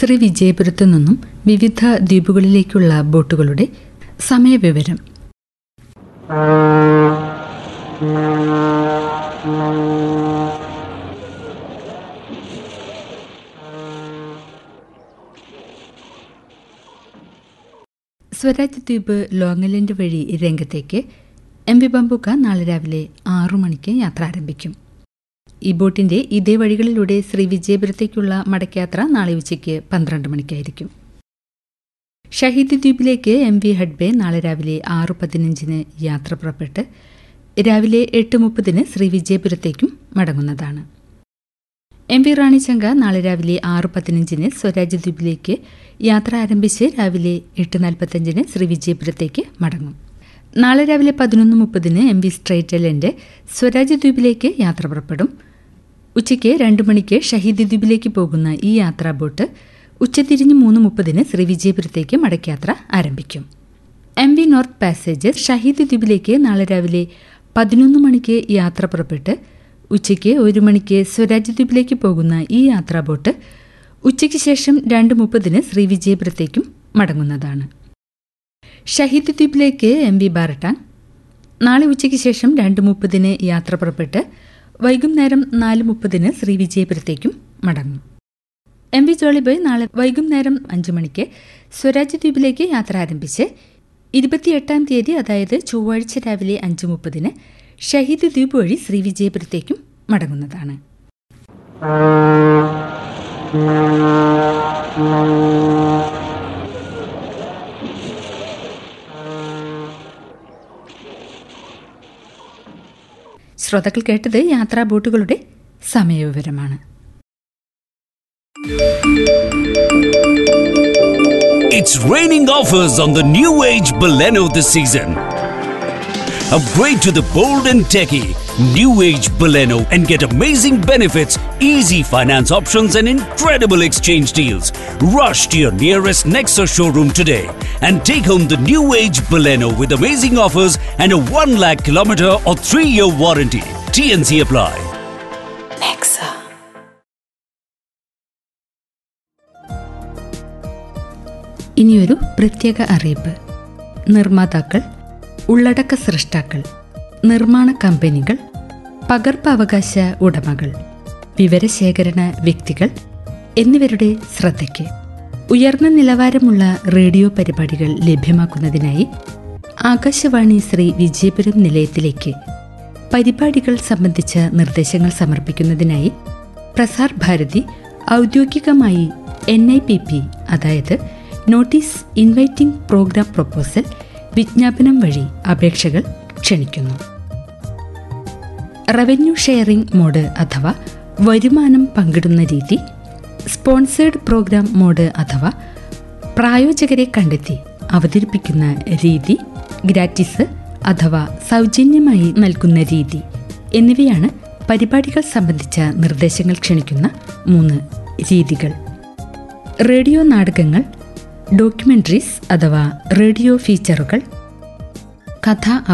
ശ്രീ വിജയപുരത്തു നിന്നും വിവിധ ദ്വീപുകളിലേക്കുള്ള ബോട്ടുകളുടെ സമയവിവരം സ്വരാജ് ദ്വീപ് ലോങ്ങലൻഡ് വഴി രംഗത്തേക്ക് എം വി ബംബുക്ക നാളെ രാവിലെ ആറു മണിക്ക് യാത്ര ആരംഭിക്കും ഈ ബോട്ടിന്റെ ഇതേ വഴികളിലൂടെ ശ്രീ വിജയപുരത്തേക്കുള്ള മടക്കയാത്ര നാളെ ഉച്ചയ്ക്ക് പന്ത്രണ്ട് മണിക്കായിരിക്കും ഷഹീദ് ദ്വീപിലേക്ക് എം വി ഹഡ്ബെ നാളെ രാവിലെ ആറ് പതിനഞ്ചിന് യാത്ര പുറപ്പെട്ട് രാവിലെ എട്ട് മുപ്പതിന് ശ്രീ വിജയപുരത്തേക്കും മടങ്ങുന്നതാണ് എം വി റാണിചങ്ക നാളെ രാവിലെ ആറ് പതിനഞ്ചിന് സ്വരാജ് ദ്വീപിലേക്ക് യാത്ര ആരംഭിച്ച് രാവിലെ എട്ട് നാൽപ്പത്തഞ്ചിന് ശ്രീ വിജയപുരത്തേക്ക് മടങ്ങും നാളെ രാവിലെ പതിനൊന്ന് മുപ്പതിന് എം വി സ്ട്രൈറ്റലൻ്റെ സ്വരാജ് ദ്വീപിലേക്ക് യാത്ര പുറപ്പെടും ഉച്ചയ്ക്ക് രണ്ട് മണിക്ക് ഷഹീദ് ദ്വീപിലേക്ക് പോകുന്ന ഈ യാത്രാ ബോട്ട് ഉച്ചതിരിഞ്ഞ് മൂന്ന് മുപ്പതിന് ശ്രീ വിജയപുരത്തേക്ക് മടക്കയാത്ര ആരംഭിക്കും M V North Passage Shaheed ദ്വീപിലേക്ക് നാളെ രാവിലെ പതിനൊന്ന് മണിക്ക് യാത്ര പുറപ്പെട്ട് ഉച്ചയ്ക്ക് ഒരു മണിക്ക് സ്വരാജ് ദ്വീപിലേക്ക് പോകുന്ന ഈ യാത്രാ ബോട്ട് ഉച്ചയ്ക്ക് ശേഷം രണ്ട് മുപ്പതിന് ശ്രീ വിജയപുരത്തേക്കും മടങ്ങുന്നതാണ് ഷഹീദ് ദ്വീപിലേക്ക് എം വി ബാരട്ടാൻ നാളെ ഉച്ചയ്ക്ക് ശേഷം രണ്ട് മുപ്പതിന് യാത്ര പുറപ്പെട്ട് വൈകുന്നേരം നാല് മുപ്പതിന് ശ്രീ വിജയപുരത്തേക്കും മടങ്ങും എം വി ജോളിബോയ് നാളെ വൈകുന്നേരം അഞ്ചു മണിക്ക് സ്വരാജ് ദ്വീപിലേക്ക് യാത്ര ആരംഭിച്ച് ഇരുപത്തിയെട്ടാം തീയതി അതായത് ചൊവ്വാഴ്ച രാവിലെ അഞ്ച് മുപ്പതിന് ഷഹീദ് ദ്വീപ് വഴി ശ്രീ വിജയപുരത്തേക്കും മടങ്ങുന്നതാണ് ശ്രോതാക്കൾ കേട്ടത് യാത്രാ ബോട്ടുകളുടെ സമയവിവരമാണ് It's raining offers on the new age Baleno this season. Upgrade to the bold and techy new age Baleno and get amazing benefits, easy finance options, and incredible exchange deals. Rush to your nearest Nexa showroom today and take home the new age Baleno with amazing offers and a 1 lakh kilometer or 3 year warranty. TNC apply. Nexa. ഇനിയൊരു പ്രത്യേക അറിയിപ്പ് നിർമ്മാതാക്കൾ ഉള്ളടക്ക സൃഷ്ടാക്കൾ നിർമ്മാണ കമ്പനികൾ പകർപ്പവകാശ ഉടമകൾ വിവരശേഖരണ വ്യക്തികൾ എന്നിവരുടെ ശ്രദ്ധയ്ക്ക് ഉയർന്ന നിലവാരമുള്ള റേഡിയോ പരിപാടികൾ ലഭ്യമാക്കുന്നതിനായി ആകാശവാണി ശ്രീ വിജയപുരം നിലയത്തിലേക്ക് പരിപാടികൾ സംബന്ധിച്ച നിർദ്ദേശങ്ങൾ സമർപ്പിക്കുന്നതിനായി പ്രസാർ ഭാരതി ഔദ്യോഗികമായി എൻ ഐ പി പി അതായത് നോട്ടീസ് ഇൻവൈറ്റിംഗ് പ്രോഗ്രാം പ്രൊപ്പോസൽ വിജ്ഞാപനം വഴി അപേക്ഷകൾ ക്ഷണിക്കുന്നു റവന്യൂ ഷെയറിംഗ് മോഡ് അഥവാ വരുമാനം പങ്കിടുന്ന രീതി സ്പോൺസേഡ് പ്രോഗ്രാം മോഡ് അഥവാ പ്രായോജകരെ കണ്ടെത്തി അവതരിപ്പിക്കുന്ന രീതി ഗ്രാറ്റിസ് അഥവാ സൗജന്യമായി നൽകുന്ന രീതി എന്നിവയാണ് പരിപാടികൾ സംബന്ധിച്ച നിർദ്ദേശങ്ങൾ ക്ഷണിക്കുന്ന മൂന്ന് രീതികൾ റേഡിയോ നാടകങ്ങൾ ഡോക്യുമെന്ററീസ് അഥവാ റേഡിയോ ഫീച്ചറുകൾ കഥ